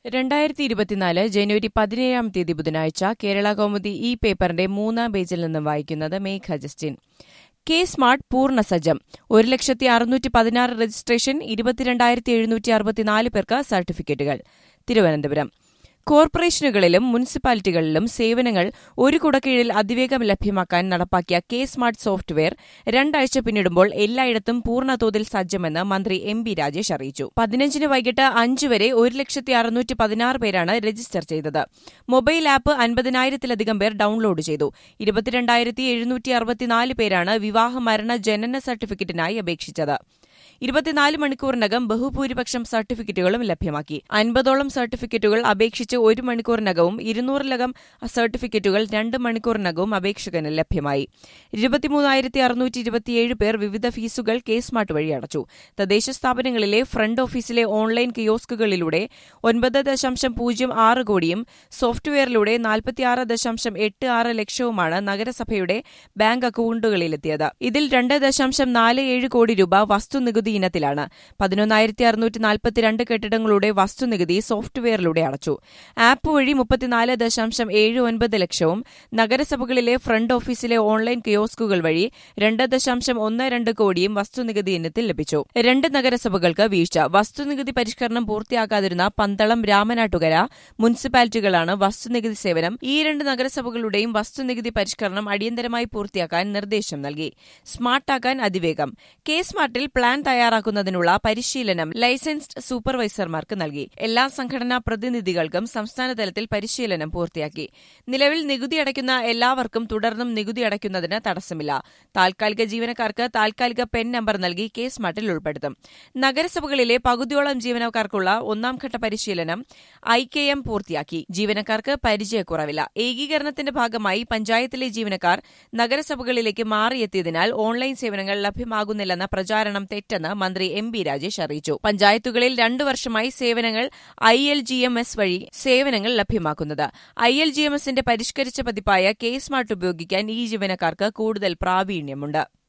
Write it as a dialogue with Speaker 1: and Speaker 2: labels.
Speaker 1: രണ്ടായിരത്തി ഇരുപത്തിനാല് ജനുവരി പതിനേഴാം തീയതി ബുധനാഴ്ച കേരള കൗമുദി ഈ പേപ്പറിന്റെ മൂന്നാം പേജിൽ നിന്നും വായിക്കുന്നത് മേഘ ജസ്റ്റിൻ കെ സ്മാർട്ട് പൂർണ്ണ സജ്ജം ഒരു ലക്ഷത്തി അറുന്നൂറ്റി പതിനാറ് രജിസ്ട്രേഷൻ ഇരുപത്തിരണ്ടായിരത്തി എഴുന്നൂറ്റി അറുപത്തിനാല് പേർക്ക് സർട്ടിഫിക്കറ്റുകൾ തിരുവനന്തപുരം കോർപ്പറേഷനുകളിലും മുനിസിപ്പാലിറ്റികളിലും സേവനങ്ങൾ ഒരു കുടക്കീഴിൽ അതിവേഗം ലഭ്യമാക്കാൻ നടപ്പാക്കിയ കെ സ്മാർട്ട് സോഫ്റ്റ്വെയർ രണ്ടാഴ്ച പിന്നിടുമ്പോൾ എല്ലായിടത്തും പൂർണ്ണതോതിൽ സജ്ജമെന്ന് മന്ത്രി എം ബി രാജേഷ് അറിയിച്ചു പതിനഞ്ചിന് വൈകിട്ട് അഞ്ച് വരെ ഒരു ലക്ഷത്തി അറുന്നൂറ്റി പതിനാറ് പേരാണ് രജിസ്റ്റർ ചെയ്തത് മൊബൈൽ ആപ്പ് അൻപതിനായിരത്തിലധികം പേർ ഡൌൺലോഡ് ചെയ്തു ഇരുപത്തിരണ്ടായിരത്തി എഴുന്നൂറ്റി അറുപത്തിനാല് പേരാണ് വിവാഹ മരണ ജനന സർട്ടിഫിക്കറ്റിനായി അപേക്ഷിച്ചത് ഇരുപത്തിനാല് മണിക്കൂറിനകം ബഹുഭൂരിപക്ഷം സർട്ടിഫിക്കറ്റുകളും ലഭ്യമാക്കി അൻപതോളം സർട്ടിഫിക്കറ്റുകൾ അപേക്ഷിച്ച് ഒരു മണിക്കൂറിനകവും ഇരുന്നൂറിലകം സർട്ടിഫിക്കറ്റുകൾ രണ്ട് മണിക്കൂറിനകവും അപേക്ഷകന് ലഭ്യമായി ഇരുപത്തിമൂന്നായിരത്തി അറുന്നൂറ്റി ഇരുപത്തിയേഴ് പേർ വിവിധ ഫീസുകൾ കെ സ്മാർട്ട് വഴി അടച്ചു തദ്ദേശ സ്ഥാപനങ്ങളിലെ ഫ്രണ്ട് ഓഫീസിലെ ഓൺലൈൻ കിയോസ്കുകളിലൂടെ ഒൻപത് ദശാംശം പൂജ്യം ആറ് കോടിയും സോഫ്റ്റ്വെയറിലൂടെ നാൽപ്പത്തിയാറ് ദശാംശം എട്ട് ആറ് ലക്ഷവുമാണ് നഗരസഭയുടെ ബാങ്ക് അക്കൌണ്ടുകളിലെത്തിയത് ഇതിൽ രണ്ട് ദശാംശം നാല് ഏഴ് കോടി രൂപ വസ്തുനികുതി ഇനത്തിലാണ് പതിനൊന്നായിരത്തി അറുന്നൂറ്റി നാൽപ്പത്തിരണ്ട് കെട്ടിടങ്ങളുടെ വസ്തുനികുതി സോഫ്റ്റ്വെയറിലൂടെ അടച്ചു ആപ്പ് വഴി മുപ്പത്തിനാല് ദശാംശം ഏഴ് ഒൻപത് ലക്ഷവും നഗരസഭകളിലെ ഫ്രണ്ട് ഓഫീസിലെ ഓൺലൈൻ കിയോസ്കുകൾ വഴി രണ്ട് ദശാംശം ഒന്ന് രണ്ട് കോടിയും വസ്തുനികുതി ഇനത്തിൽ ലഭിച്ചു രണ്ട് നഗരസഭകൾക്ക് വീഴ്ച വസ്തുനികുതി പരിഷ്കരണം പൂർത്തിയാക്കാതിരുന്ന പന്തളം രാമനാട്ടുകര മുനിസിപ്പാലിറ്റികളാണ് വസ്തുനികുതി സേവനം ഈ രണ്ട് നഗരസഭകളുടെയും വസ്തുനികുതി പരിഷ്കരണം അടിയന്തരമായി പൂർത്തിയാക്കാൻ നിർദ്ദേശം നൽകി സ്മാർട്ടാക്കാൻ അതിവേഗം കെ സ്മാർട്ടിൽ പ്ലാൻ തയ്യാറാക്കുന്നതിനുള്ള പരിശീലനം ലൈസൻസ്ഡ് സൂപ്പർവൈസർമാർക്ക് നൽകി എല്ലാ സംഘടനാ പ്രതിനിധികൾക്കും സംസ്ഥാന തലത്തിൽ പരിശീലനം പൂർത്തിയാക്കി നിലവിൽ നികുതി അടയ്ക്കുന്ന എല്ലാവർക്കും തുടർന്നും നികുതി അടയ്ക്കുന്നതിന് തടസ്സമില്ല താൽക്കാലിക ജീവനക്കാർക്ക് താൽക്കാലിക പെൻ നമ്പർ നൽകി കെ സ്മാർട്ടിൽ ഉൾപ്പെടുത്തും നഗരസഭകളിലെ പകുതിയോളം ജീവനക്കാർക്കുള്ള ഒന്നാം ഘട്ട പരിശീലനം ഐ കെ എം പൂർത്തിയാക്കി ജീവനക്കാർക്ക് പരിചയക്കുറവില്ല ഏകീകരണത്തിന്റെ ഭാഗമായി പഞ്ചായത്തിലെ ജീവനക്കാർ നഗരസഭകളിലേക്ക് മാറിയെത്തിയതിനാൽ ഓൺലൈൻ സേവനങ്ങൾ ലഭ്യമാകുന്നില്ലെന്ന പ്രചാരണം തെറ്റെന്ന് മന്ത്രി എം ബി രാജേഷ് അറിയിച്ചു പഞ്ചായത്തുകളിൽ രണ്ടു വർഷമായി സേവനങ്ങൾ I L G M S വഴി സേവനങ്ങൾ ലഭ്യമാക്കുന്നത് ഐ എൽ ജി എം എസിന്റെ പരിഷ്കരിച്ച പതിപ്പായ കെ സ്മാർട്ട് ഉപയോഗിക്കാൻ ഈ ജീവനക്കാർക്ക് കൂടുതൽ പ്രാവീണ്യമുണ്ട്